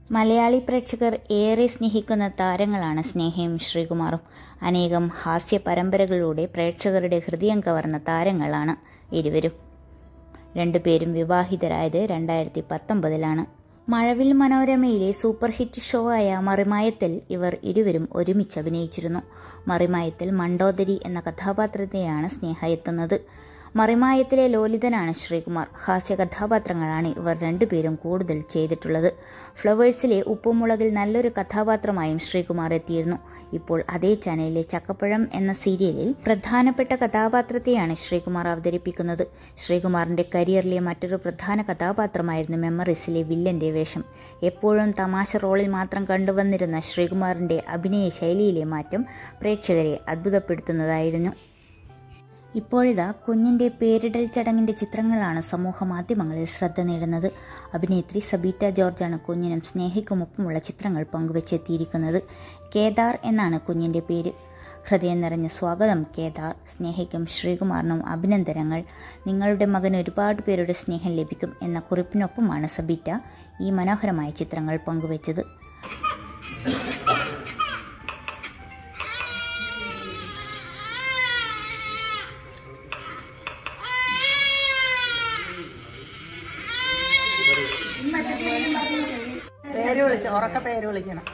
മലയാളി പ്രേക്ഷകർ ഏറെ സ്നേഹിക്കുന്ന താരങ്ങളാണ് സ്നേഹയും ശ്രീകുമാറും അനേകം ഹാസ്യ പരമ്പരകളിലൂടെ പ്രേക്ഷകരുടെ ഹൃദയം കവർന്ന താരങ്ങളാണ് ഇരുവരും രണ്ടുപേരും വിവാഹിതരായത് രണ്ടായിരത്തി പത്തൊമ്പതിലാണ് മഴവിൽ മനോരമയിലെ സൂപ്പർ ഹിറ്റ് ഷോ ആയ മറിമായത്തിൽ ഇവർ ഇരുവരും ഒരുമിച്ച് അഭിനയിച്ചിരുന്നു മറിമായത്തിൽ മണ്ടോദരി എന്ന കഥാപാത്രത്തെയാണ് സ്നേഹ എത്തുന്നത് മറിമായത്തിലെ ലോലിതനാണ് ശ്രീകുമാർ ഹാസ്യ കഥാപാത്രങ്ങളാണ് ഇവർ രണ്ടുപേരും കൂടുതൽ ചെയ്തിട്ടുള്ളത് ഫ്ലവേഴ്സിലെ ഉപ്പുമുളകിൽ നല്ലൊരു കഥാപാത്രമായും ശ്രീകുമാർ എത്തിയിരുന്നു ഇപ്പോൾ അതേ ചാനലിലെ ചക്കപ്പഴം എന്ന സീരിയലിൽ പ്രധാനപ്പെട്ട കഥാപാത്രത്തെയാണ് ശ്രീകുമാർ അവതരിപ്പിക്കുന്നത് ശ്രീകുമാറിന്റെ കരിയറിലെ മറ്റൊരു പ്രധാന കഥാപാത്രമായിരുന്നു മെമ്മറീസിലെ വില്ലന്റെ വേഷം എപ്പോഴും തമാശ റോളിൽ മാത്രം കണ്ടുവന്നിരുന്ന ശ്രീകുമാറിന്റെ അഭിനയ ശൈലിയിലെ മാറ്റം പ്രേക്ഷകരെ അത്ഭുതപ്പെടുത്തുന്നതായിരുന്നു ഇപ്പോഴിതാ കുഞ്ഞിന്റെ പേരിടൽ ചടങ്ങിന്റെ ചിത്രങ്ങളാണ് സമൂഹ മാധ്യമങ്ങളിൽ ശ്രദ്ധ നേടുന്നത് അഭിനേത്രി സബീറ്റ ജോർജാണ് കുഞ്ഞിനും സ്നേഹിക്കുമൊപ്പമുള്ള ചിത്രങ്ങൾ പങ്കുവച്ചെത്തിയിരിക്കുന്നത് കേദാർ എന്നാണ് കുഞ്ഞിന്റെ പേര് ഹൃദയം നിറഞ്ഞ സ്വാഗതം കേദാർ സ്നേഹിക്കും ശ്രീകുമാറിനും അഭിനന്ദനങ്ങൾ നിങ്ങളുടെ മകന് ഒരുപാട് പേരുടെ സ്നേഹം ലഭിക്കും എന്ന കുറിപ്പിനൊപ്പമാണ് സബീറ്റ ഈ മനോഹരമായ ചിത്രങ്ങൾ പങ്കുവച്ചത് പേര് വിളിച്ച് ഉറക്ക പേര് വിളിക്കണം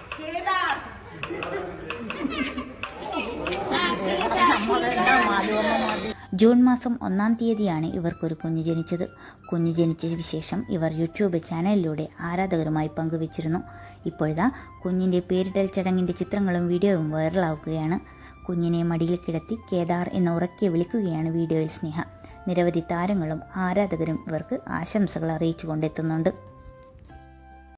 നമ്മളെല്ലാം മാധ്യമ ജൂൺ മാസം ഒന്നാം തീയതിയാണ് ഇവർക്കൊരു കുഞ്ഞ് ജനിച്ചത് കുഞ്ഞ് ജനിച്ച വിശേഷം ഇവർ യൂട്യൂബ് ചാനലിലൂടെ ആരാധകരുമായി പങ്കുവച്ചിരുന്നു ഇപ്പോഴിതാ കുഞ്ഞിന്റെ പേരിടൽ ചടങ്ങിന്റെ ചിത്രങ്ങളും വീഡിയോയും വൈറലാവുകയാണ് കുഞ്ഞിനെ മടിയിൽ കിടത്തി കേദാർ എന്ന് ഉറക്കെ വിളിക്കുകയാണ് വീഡിയോയിൽ സ്നേഹ നിരവധി താരങ്ങളും ആരാധകരും ഇവർക്ക് ആശംസകൾ അറിയിച്ചു കൊണ്ടെത്തുന്നുണ്ട്